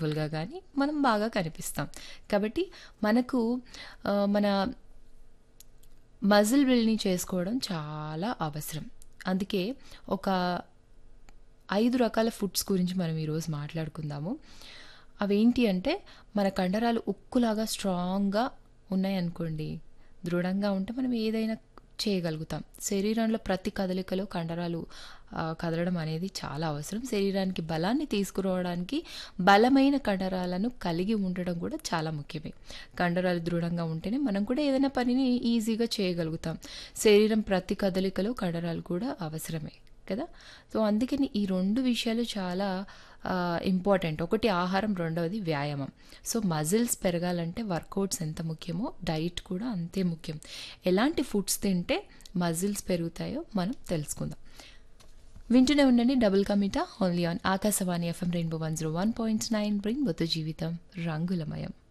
బ్యూటిఫుల్‌గా గానీ మనం బాగా కనిపిస్తాం. కాబట్టి మనకు ఆహ్, మన మజిల్ బిల్డ్‌ని చేసుకోవడం చాలా అవసరం. అందుకే ఒక 5 రకాల ఫుడ్స్ గురించి మనం ఈరోజు మాట్లాడుకుందాము. అవేంటి అంటే మన కండరాలు ఉక్కులాగా స్ట్రాంగ్‌గా ఉన్నాయనుకోండి, దృఢంగా ఉంటే మనం ఏదైనా చేయగలుగుతాం. శరీరంలో ప్రతి కదలికలో కండరాలు ఆహ్, కదలడం అనేది చాలా అవసరం. శరీరానికి బలాన్ని తీసుకురావడానికి బలమైన కండరాలను కలిగి ఉండడం కూడా చాలా ముఖ్యమే. కండరాలు దృఢంగా ఉంటేనే మనం కూడా ఏదైనా పనిని ఈజీగా చేయగలుగుతాం. శరీరం ప్రతి కదలికలో కండరాలు కూడా అవసరమే కదా! సో, అందుకని ఈ 2 విషయాలు చాలా ఆహ్, ఇంపార్టెంట్. ఒకటి ఆహారం, రెండవది వ్యాయామం. సో, మజిల్స్ పెరగాలంటే వర్కౌట్స్ ఎంత ముఖ్యమో డైట్ కూడా అంతే ముఖ్యం. ఎలాంటి ఫుడ్స్ తింటే మజిల్స్ పెరుగుతాయో మనం తెలుసుకుందాం. వింటూనే ఉండండి డబుల్ కమిటా only on Akashvani FM rainbow 101.9 రెయిన్బోతో జీవితం రంగులమయం.